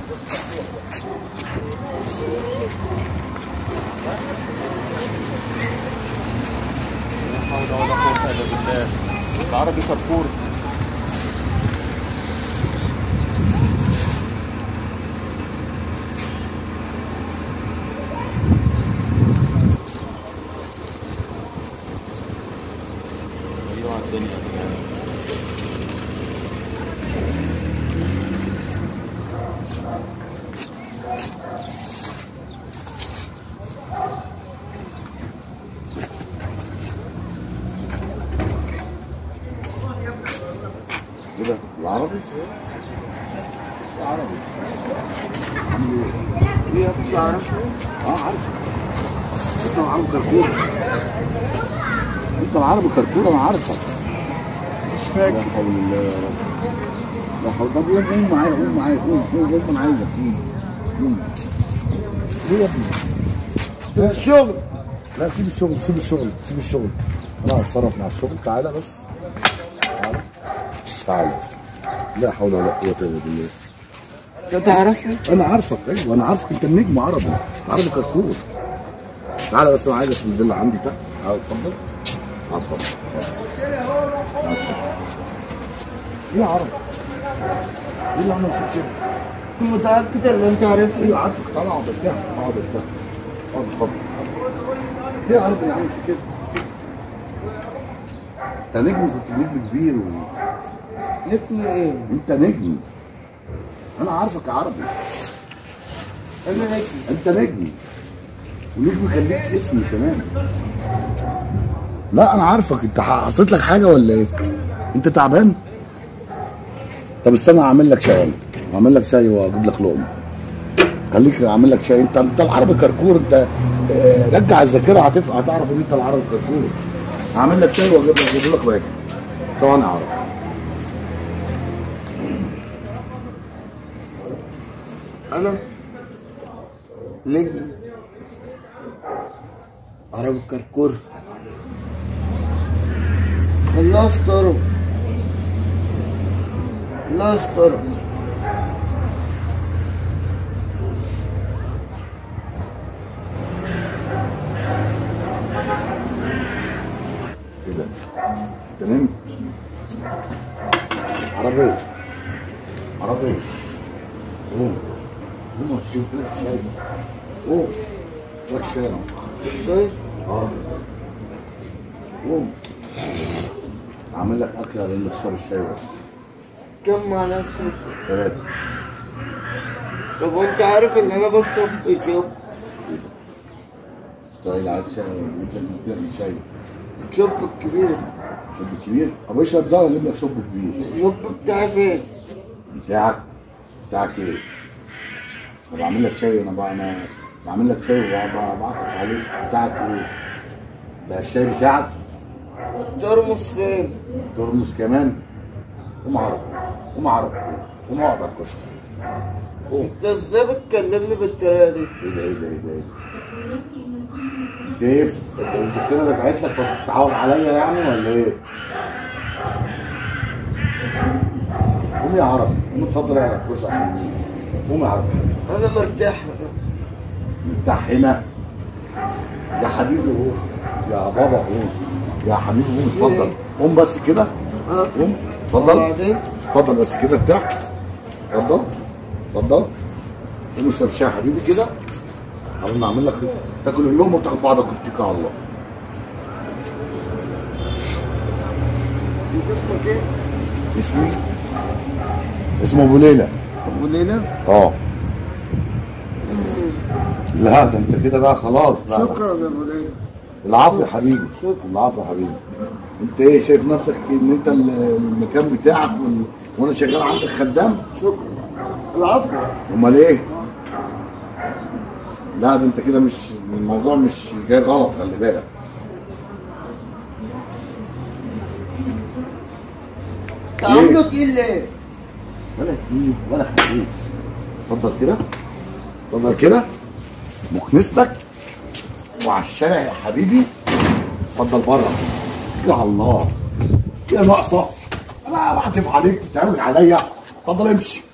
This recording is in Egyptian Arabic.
لا حول ولا قوة إلا بالله العربي كركور ايوه الدنيا دي يعني. ايه ده العربي العربي ايه يا ابني تعرفه؟ اه عارف انت العربي كركور انت العربي كركور انا عارفك مش لا فاكر حول الله يا رب لا حول طب قوم قوم معايا قوم معايا قوم قوم قوم انا عايزك قوم قوم ليه يا ابني؟ ده الشغل لا سيب الشغل سيب الشغل سيب الشغل انا هتصرف مع الشغل تعالى بس تعالى تعالى لا حول ولا قوة الا بالله انت تعرفه؟ انا عارفك ايوه انا عارفك انت النجم عربي عربي كركور تعالى بس انا عايزك في الفيلا عندي تحت تعالى اتفضل تعالى اتفضل تعالى اتفضل. ايه يا عربي؟ ايه اللي عمل فيك كده؟ انت متأكد ان انت عارفه؟ ايوه عارفك تعالى اقعد ارتاح اقعد ارتاح اقعد اتفضل ايه يا عربي اللي عامل فيك كده؟ انت نجم كنت نجم كبير و... نجم ايه؟ انت نجم انا عارفك يا عربي انا نجم انت نجم ونجم كان ليك اسم كمان لا انا عارفك انت حصلت لك حاجه ولا ايه انت تعبان طب استنى اعمل لك شاي اعمل لك شاي واجيب لك لقمه خليك اعمل لك شاي انت انت العربي كركور انت اه، رجع الذاكره هتف... هتعرف ان انت العربي كركور اعمل لك شاي واجيب لك واجيب لك واجب ثواني يا عربي انا نجم عربي كركور الله يستره الله يستره ايه ده؟ انت نمت؟ عربي عربي قوم قوم شربت لك شاي قوم لك شاي اهو. شايف؟ اه قوم اعمل لك اكله لان تشرب الشاي بس كم معلقة سكر؟ ثلاثه طب وانت عارف ان انا بشرب ايجاب ستايل عايز شاي انت جبت لك شاي الجوب الكبير شوب كبير ابو اشرب ده اجيب لك شوب كبير الجوب بتاعي فين؟ بتاعك بتاعك ايه؟ انا بعمل لك شاي انا بقى انا بعمل لك شاي وبعطف عليه بتاعك ايه؟ ده الشاي بتاعك ترمس فين؟ ترمس كمان قوم عرب قوم عرب قوم اقعد على الكرسي قوم انت ازاي بتكلمني بالطريقة دي؟ ايه ده ايه ده ايه ده ايه ده؟ ديف انت انت كده رجعت لك فتتعود عليا يعني ولا ايه؟ قوم يا عرب قوم اتفضل اقعد على الكرسي عشان قوم يا عرب انا مرتاح مرتاح هنا يا حبيبي قوم يا بابا قوم يا حبيبي قوم اتفضل قوم بس كده اه قوم اتفضل وبعدين اتفضل بس كده ارتاح اتفضل اتفضل قوم اشرب شاي يا حبيبي كده قبل ما اعمل لك تاكل اللقمه وتاخد بعضك وتتكل على الله انت اسمك ايه؟ اسمي اسمه ابو ليلى ابو ليلى؟ اه لا ده انت كده بقى خلاص لا لا. شكرا يا ابو ليلى العفو يا حبيبي شكرا. العفو يا حبيبي انت ايه شايف نفسك ان انت ال- المكان بتاعك وال... وانا شغال عندك خدام شكرا العفو امال ايه لا ده انت كده مش الموضوع مش جاي غلط خلي بالك تعامله تقيل ليه؟ ولا تقيل ولا خفيف اتفضل كده اتفضل كده مكنستك وعلى الشارع يا حبيبي اتفضل بره اتكل على الله يا ناقصه انا بعتف عليك بتعمل عليا اتفضل امشي